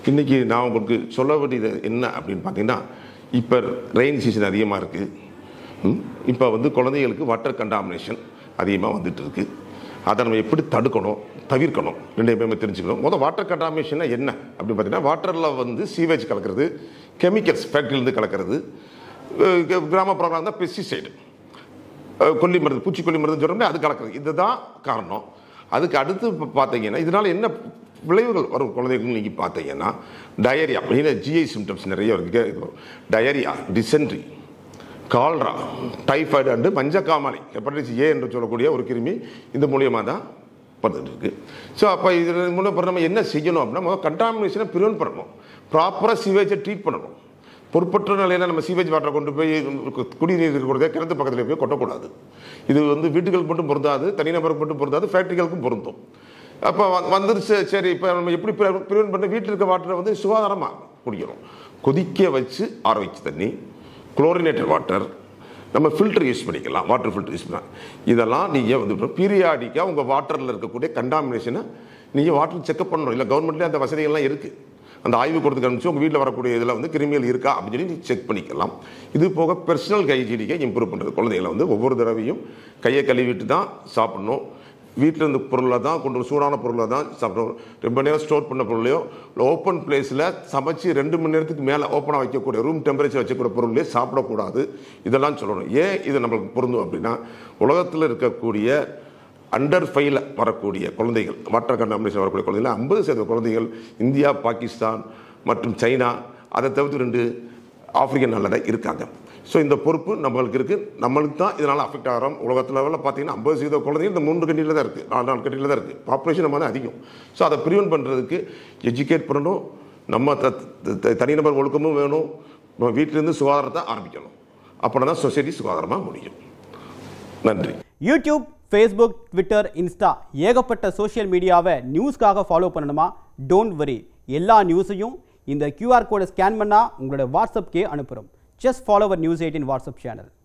இன்றைக்கி நான் உங்களுக்கு சொல்ல வேண்டியது என்ன அப்படின்னு பார்த்தீங்கன்னா இப்போ ரெயின் சீசன் அதிகமாக இருக்குது இப்போ வந்து குழந்தைகளுக்கு வாட்டர் கண்டாமினேஷன் அதிகமாக வந்துட்டு இருக்கு அதை நம்ம எப்படி தடுக்கணும் தவிர்க்கணும் ரெண்டு பேருமே தெரிஞ்சுக்கணும் முதல் வாட்டர் கண்டாமினேஷன்னா என்ன அப்படின்னு பார்த்தீங்கன்னா வாட்டரில் வந்து சீவேஜ் கலக்கிறது கெமிக்கல்ஸ் ஃபேக்ட்ரியிலேருந்து கலக்கிறது அஹ் க- கிராமப்புறங்களாக இருந்தால் பெஸ்டிசைடு கொல்லி மருந்து பூச்சிக்கொல்லி மருந்து சொல்கிறோம்ல அது கலக்கிறது இதுதான் காரணம் அதுக்கு அடுத்து இப்போ பார்த்தீங்கன்னா இதனால் என்ன விளைவுகள் வரும் குழந்தைகளுக்கு நீங்கள் பார்த்தீங்கன்னா டயரியா மெயினாக ஜிஐ சிம்டம்ஸ் நிறைய இருக்கு diarrhoea dysentery cholera typhoid and மஞ்சக்காமாலை ஹெப்படைட்டிஸ் ஏ என்று சொல்லக்கூடிய ஒரு கிருமி இந்த மூலியமாக தான் வந்துட்டு இருக்கு ஸோ அப்போ இதில் மூலம் இப்ப நம்ம என்ன செய்யணும் அப்படின்னா முதல் கண்டாமினேஷனை ப்ரிவென்ட் பண்ணணும் ப்ராப்பராக சிவேஜை ட்ரீட் பண்ணணும் பொறுப்பற்ற நிலையில் நம்ம சீவேஜ் வாட்டரை கொண்டு போய் குடிநீர் இருக்கிறதே கிணத்து பக்கத்தில் போய் கொட்டக்கூடாது இது வந்து வீட்டுகளுக்கு மட்டும் பொருந்தாது தனிநபருக்கு மட்டும் பொருந்தாது ஃபேக்ட்ரிகளுக்கும் பொருந்தும் அப்போ வந்துருச்சு சரி இப்போ நம்ம எப்படி ப்ரிவென்ட் பண்ண வீட்டில் இருக்க வாட்டரை வந்து சுகாதாரமாக குடிக்கணும் கொதிக்க வச்சு ஆற வச்சு தண்ணி குளோரினேட்டட் வாட்டர் நம்ம ஃபில்டர் யூஸ் பண்ணிக்கலாம் வாட்டர் ஃபில்டர் யூஸ் பண்ணலாம் இதெல்லாம் நீங்கள் வந்து பீரியாடிக்காக உங்கள் வாட்டரில் இருக்கக்கூடிய கண்டாமினேஷனை நீங்கள் வாட்டர் செக்அப் பண்ணணும் இல்லை கவர்மெண்ட்லேயே அந்த வசதிகள்லாம் இருக்குது அந்த ஆய்வு கொடுத்து அனுப்பிச்சு உங்கள் வீட்டில் வரக்கூடிய இதில் வந்து கிருமிகள் இருக்கா அப்படின்னு சொல்லி நீங்கள் செக் பண்ணிக்கலாம் இது போக பர்சனல் ஹைஜீனிக்கை இம்ப்ரூவ் பண்ணுறது குழந்தைகளை வந்து ஒவ்வொரு தடவையும் கையை கழுவிட்டு தான் சாப்பிடணும் வீட்டில் இருந்த பொருளை தான் கொண்டு வந்து சூடான பொருளை தான் சாப்பிடணும் ரொம்ப நேரம் ஸ்டோர் பண்ண பொருளையோ இல்லை ஓப்பன் பிளேஸில் சமைச்சு ரெண்டு மணி நேரத்துக்கு மேலே ஓப்பனாக வைக்கக்கூடிய ரூம் டெம்பரேச்சர் வச்சக்கூடிய பொருளையே சாப்பிடக்கூடாது இதெல்லாம் சொல்லணும் ஏன் இது நம்மளுக்கு பொருந்தும் அப்படின்னா உலகத்தில் இருக்கக்கூடிய அண்டர் ஃபைவ்ல வரக்கூடிய குழந்தைகள் வாட்டர் கண்டாமினேஷன் வரக்கூடிய குழந்தைகள் ஐம்பது சதவீத குழந்தைகள் இந்தியா பாகிஸ்தான் மற்றும் சைனா அதை தவிர்த்து ரெண்டு ஆப்பிரிக்கன் நாளில் இருக்காங்க ஸோ இந்த பொறுப்பு நம்மளுக்கு இருக்குது நம்மளுக்கு தான் இதனால் அஃபெக்ட் ஆகிறோம் உலகத்தில் லெவலில் பார்த்தீங்கன்னா ஐம்பது சதவீத குழந்தைகள் இந்த மூன்று கண்டியில் தான் இருக்குது நாலு நாலு கண்டியில் தான் இருக்குது பாப்புலேஷன் நம்ம தான் அதிகம் ஸோ அதை ப்ரிவென்ட் பண்ணுறதுக்கு எஜுகேட் பண்ணணும் நம்ம த- த- த- தனிநபர் ஒழுக்கமும் வேணும் நம்ம வீட்டிலேருந்து சுகாதாரத்தை ஆரம்பிக்கணும் அப்படின்னா தான் சொசைட்டி சுகாதாரமாக முடியும் நன்றி யூடியூப் ஃபேஸ்புக் ட்விட்டர் இன்ஸ்டா ஏகப்பட்ட சோஷியல் மீடியாவை நியூஸ்க்காக ஃபாலோ பண்ணணுமா டோன்ட் வரி எல்லா நியூஸையும் இந்த QR கோடை ஸ்கேன் பண்ணால் உங்களோட வாட்ஸ்அப்கே அனுப்புகிறோம் just follow our news eighteen WhatsApp channel